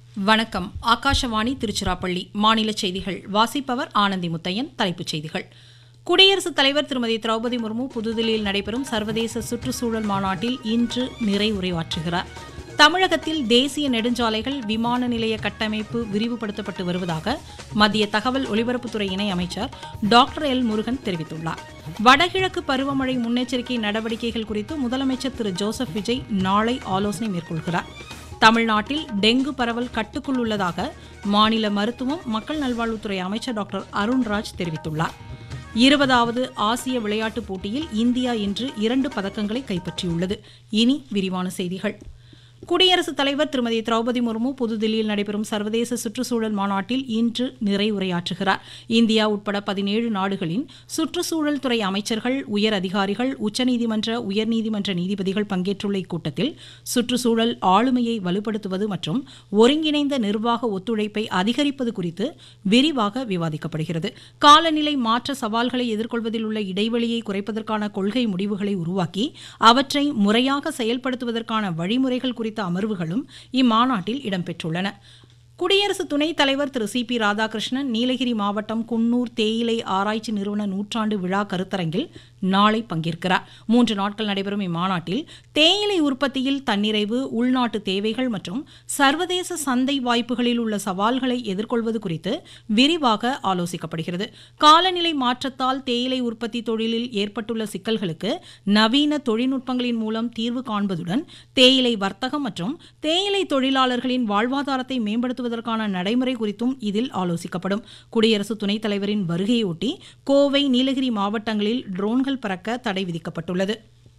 வணக்கம் ஆகாஷவாணி திருச்சிராப்பள்ளி மாநில செய்திகள் வாசிப்பவர் ஆனந்தி முத்தையன் தலைப்புச் செய்திகள் குடியரசுத் தலைவர் திருமதி திரௌபதி முர்மு புதுதில்லியில் நடைபெறும் சர்வதேச சுற்றுச்சூழல் மாநாட்டில் இன்று நிறைவுரையாற்றுகிறார் தமிழகத்தில் தேசிய நெடுஞ்சாலைகள் விமான நிலைய கட்டமைப்பு விரிவுபடுத்தப்பட்டு வருவதாக மத்திய தகவல் ஒலிபரப்புத்துறை இணை அமைச்சர் டாக்டர் எல் முருகன் தெரிவித்துள்ளார் வடகிழக்கு பருவமழை முன்னெச்சரிக்கை நடவடிக்கைகள் குறித்து முதலமைச்சர் திரு ஜோசப் விஜய் நாளை ஆலோசனை மேற்கொள்கிறார் தமிழ்நாட்டில் டெங்கு பரவல் கட்டுக்குள் உள்ளதாக மாநில மருத்துவம் மக்கள் நல்வாழ்வுத்துறை அமைச்சர் டாக்டர் அருண்ராஜ் தெரிவித்துள்ளார் இருபதாவது ஆசிய விளையாட்டுப் போட்டியில் இந்தியா இன்று இரண்டு பதக்கங்களை கைப்பற்றியுள்ளது இனி விரிவான செய்திகள் குடியரசுத் தலைவர் திருமதி திரௌபதி முர்மு புதுதில்லியில் நடைபெறும் சர்வதேச சுற்றுச்சூழல் மாநாட்டில் இன்று நிறைவுரையாற்றுகிறார் இந்தியா உட்பட பதினேழு நாடுகளின் சுற்றுச்சூழல் துறை அமைச்சர்கள் உயர் அதிகாரிகள் உச்சநீதிமன்ற உயர்நீதிமன்ற நீதிபதிகள் பங்கேற்றுள்ள இக்கூட்டத்தில் சுற்றுச்சூழல் ஆளுமையை வலுப்படுத்துவது மற்றும் ஒருங்கிணைந்த நிர்வாக ஒத்துழைப்பை அதிகரிப்பது குறித்து விரிவாக விவாதிக்கப்படுகிறது காலநிலை மாற்ற சவால்களை எதிர்கொள்வதில் உள்ள இடைவெளியை குறைப்பதற்கான கொள்கை முடிவுகளை உருவாக்கி அவற்றை முறையாக செயல்படுத்துவதற்கான வழிமுறைகள் குறித்த அமர்வுகளும் இம்மாநாட்டில் இடம்பெற்றுள்ளன குடியரசு துணைத் தலைவர் திரு சி பி ராதாகிருஷ்ணன் நீலகிரி மாவட்டம் குன்னூர் தேயிலை ஆராய்ச்சி நிறுவன நூற்றாண்டு விழா கருத்தரங்கில் நாளை பங்கேற்கிறார் மூன்று நாட்கள் நடைபெறும் இம்மாநாட்டில் தேயிலை உற்பத்தியில் தன்னிறைவு உள்நாட்டு தேவைகள் மற்றும் சர்வதேச சந்தை வாய்ப்புகளில் உள்ள சவால்களை எதிர்கொள்வது குறித்து விரிவாக ஆலோசிக்கப்படுகிறது காலநிலை மாற்றத்தால் தேயிலை உற்பத்தி தொழிலில் ஏற்பட்டுள்ள சிக்கல்களுக்கு நவீன தொழில்நுட்பங்களின் மூலம் தீர்வு காண்பதுடன் தேயிலை வர்த்தகம் மற்றும் தேயிலை தொழிலாளர்களின் வாழ்வாதாரத்தை மேம்படுத்துவதற்கான நடைமுறை குறித்தும் இதில் ஆலோசிக்கப்படும் குடியரசு துணைத் தலைவரின் வருகையொட்டி கோவை நீலகிரி மாவட்டங்களில் ட்ரோன்கள் பறக்க தடை விதிக்கப்பட்டுள்ளது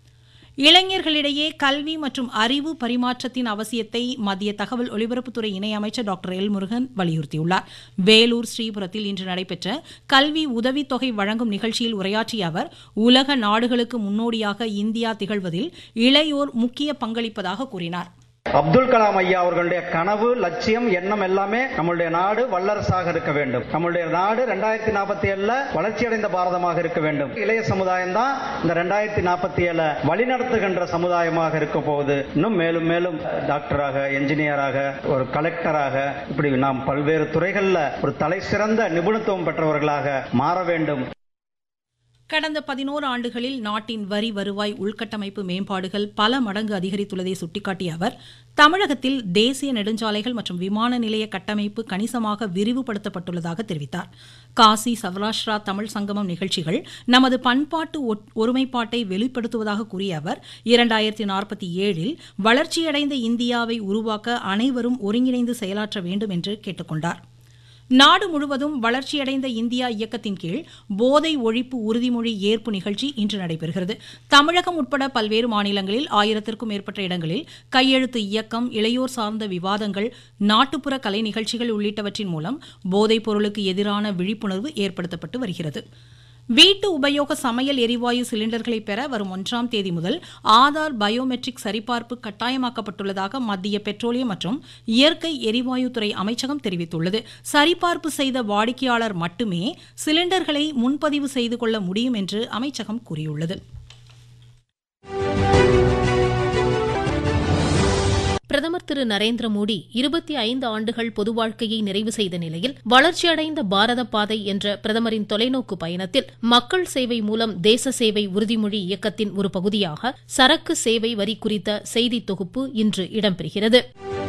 இளைஞர்களிடையே கல்வி மற்றும் அறிவு பரிமாற்றத்தின் அவசியத்தை மத்திய தகவல் ஒலிபரப்புத்துறை இணையமைச்சர் டாக்டர் எல் முருகன் வலியுறுத்தியுள்ளார் வேலூர் ஸ்ரீபுரத்தில் இன்று நடைபெற்ற கல்வி உதவித்தொகை வழங்கும் நிகழ்ச்சியில் உரையாற்றிய அவர் உலக நாடுகளுக்கு முன்னோடியாக இந்தியா திகழ்வதில் இளையோர் முக்கிய பங்களிப்பதாக கூறினார் அப்துல் கலாம் ஐயா அவர்களுடைய கனவு லட்சியம் எண்ணம் எல்லாமே நம்மளுடைய நாடு வல்லரசாக இருக்க வேண்டும் நம்மளுடைய நாடு ரெண்டாயிரத்தி நாற்பத்தி ஏழுல வளர்ச்சியடைந்த பாரதமாக இருக்க வேண்டும் இளைய சமுதாயம் தான் இந்த ரெண்டாயிரத்தி நாற்பத்தி ஏழு வழிநடத்துகின்ற சமுதாயமாக இருக்க போகுது இன்னும் மேலும் மேலும் டாக்டராக என்ஜினியராக ஒரு கலெக்டராக இப்படி நாம் பல்வேறு துறைகளில் ஒரு தலை சிறந்த நிபுணத்துவம் பெற்றவர்களாக மாற வேண்டும் கடந்த பதினோரு ஆண்டுகளில் நாட்டின் வரி வருவாய் உள்கட்டமைப்பு மேம்பாடுகள் பல மடங்கு அதிகரித்துள்ளதை சுட்டிக்காட்டிய அவர் தமிழகத்தில் தேசிய நெடுஞ்சாலைகள் மற்றும் விமான நிலைய கட்டமைப்பு கணிசமாக விரிவுபடுத்தப்பட்டுள்ளதாக தெரிவித்தார் காசி சௌராஷ்டிரா தமிழ் சங்கமம் நிகழ்ச்சிகள் நமது பண்பாட்டு ஒருமைப்பாட்டை வெளிப்படுத்துவதாக கூறிய அவர் இரண்டாயிரத்தி நாற்பத்தி ஏழில் வளர்ச்சியடைந்த இந்தியாவை உருவாக்க அனைவரும் ஒருங்கிணைந்து செயலாற்ற வேண்டும் என்று கேட்டுக்கொண்டார் நாடு முழுவதும் வளர்ச்சியடைந்த இந்தியா இயக்கத்தின் கீழ் போதை ஒழிப்பு உறுதிமொழி ஏற்பு நிகழ்ச்சி இன்று நடைபெறுகிறது தமிழகம் உட்பட பல்வேறு மாநிலங்களில் ஆயிரத்திற்கும் மேற்பட்ட இடங்களில் கையெழுத்து இயக்கம் இளையோர் சார்ந்த விவாதங்கள் நாட்டுப்புற கலை நிகழ்ச்சிகள் உள்ளிட்டவற்றின் மூலம் போதைப் பொருளுக்கு எதிரான விழிப்புணர்வு ஏற்படுத்தப்பட்டு வருகிறது வீட்டு உபயோக சமையல் எரிவாயு சிலிண்டர்களை பெற வரும் ஒன்றாம் தேதி முதல் ஆதார் பயோமெட்ரிக் சரிபார்ப்பு கட்டாயமாக்கப்பட்டுள்ளதாக மத்திய பெட்ரோலியம் மற்றும் இயற்கை எரிவாயுத்துறை அமைச்சகம் தெரிவித்துள்ளது சரிபார்ப்பு செய்த வாடிக்கையாளர் மட்டுமே சிலிண்டர்களை முன்பதிவு செய்து கொள்ள முடியும் என்று அமைச்சகம் கூறியுள்ளது பிரதமர் திரு நரேந்திர மோடி இருபத்தி ஐந்து ஆண்டுகள் பொது வாழ்க்கையை நிறைவு செய்த நிலையில் வளர்ச்சியடைந்த பாரத பாதை என்ற பிரதமரின் தொலைநோக்கு பயணத்தில் மக்கள் சேவை மூலம் தேச சேவை உறுதிமொழி இயக்கத்தின் ஒரு பகுதியாக சரக்கு சேவை வரி குறித்த செய்தி தொகுப்பு இன்று இடம்பெறுகிறது